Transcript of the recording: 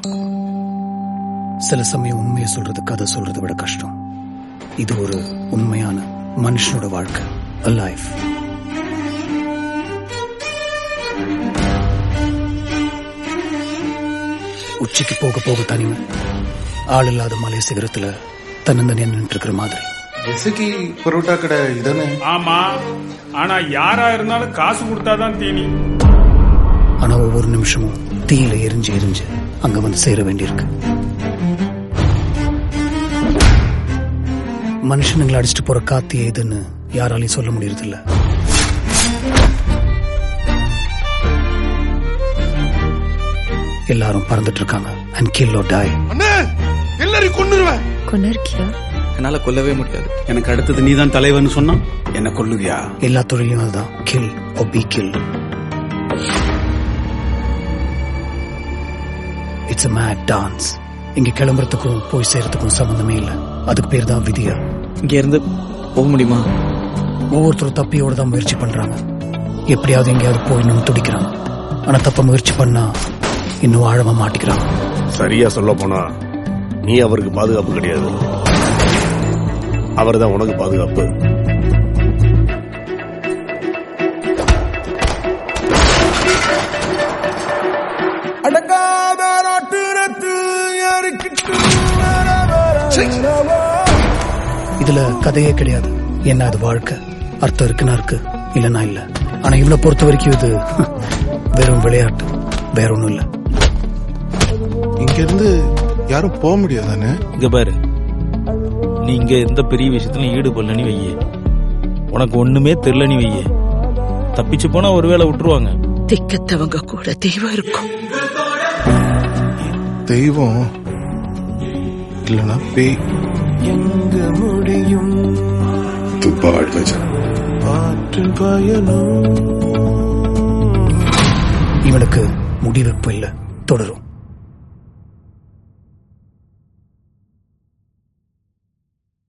சில சமயம் உண்மையை சொல்றது கதை சொல்றதை விட கஷ்டம் இது ஒரு உண்மையான மனுஷனோட வாழ்க்கை a life உச்சிக்கு போக போக தனிமை ஆள் இல்லாத மலை சிகரத்துல தன்னந்தனியா நின்றுட்டு இருக்கிற மாதிரி ஜெசிக்கு பரோட்டா கடை இதானே ஆமா ஆனா யாரா இருந்தாலும் காசு கொடுத்தாதான் தீனி ஆனா ஒவ்வொரு நிமிஷமும் தீயில எரிஞ்சு எரிஞ்சு அங்க வந்து சேர வேண்டியிருக்கு மனுஷனுங்களை அடிச்சுட்டு போற காத்து ஏதுன்னு யாராலையும் சொல்ல முடியறதில்ல எல்லாரும் பறந்துட்டு இருக்காங்க அண்ட் கில் or die அண்ணே எல்லாரையும் கொண்டுருவேன் கொண்டு இருக்கியா என்னால கொல்லவே முடியாது எனக்கு அடுத்தது நீதான் தலைவன் சொன்னா என்ன கொல்லுவியா எல்லா தொழிலையும் அதுதான் kill or be killed it's a mad dance இங்க கிளம்புறதுக்கும் போய் சேர்றதுக்கும் சம்பந்தமே இல்ல அதுக்கு பேர் தான் விதியா இங்க இருந்து போக முடியுமா ஒவ்வொருத்தரும் தப்பியோட தான் முயற்சி பண்றாங்க எப்படியாவது எங்கேயாவது போயிடணும்னு துடிக்கிறாங்க ஆனா தப்ப முயற்சி பண்ணா இன்னும் ஆழமா மாட்டிக்கிறாங்க சரியா சொல்ல போனா நீ அவருக்கு பாதுகாப்பு கிடையாது அவர் தான் உனக்கு பாதுகாப்பு அடங்காத நாட்டு இதுல கதையே கிடையாது என்ன அது வாழ்க்கை அர்த்தம் இருக்குன்னா இருக்கு இல்லைன்னா இல்ல ஆனா இவனை பொறுத்த வரைக்கும் இது வெறும் விளையாட்டு வேற ஒண்ணும் இல்ல இங்க இருந்து யாரும் போக முடியாதானே இங்க பாரு நீ இங்க எந்த பெரிய விஷயத்திலும் ஈடுபடலன்னு வையே உனக்கு ஒண்ணுமே தெரிலன்னு வையே தப்பிச்சு போனா ஒருவேளை விட்டுருவாங்க திக்கத்தவங்க கூட தெய்வம் இருக்கும் தெய்வம் இல்லனா பேய் இவனுக்கு முடிவெப்பு இல்ல தொடரும்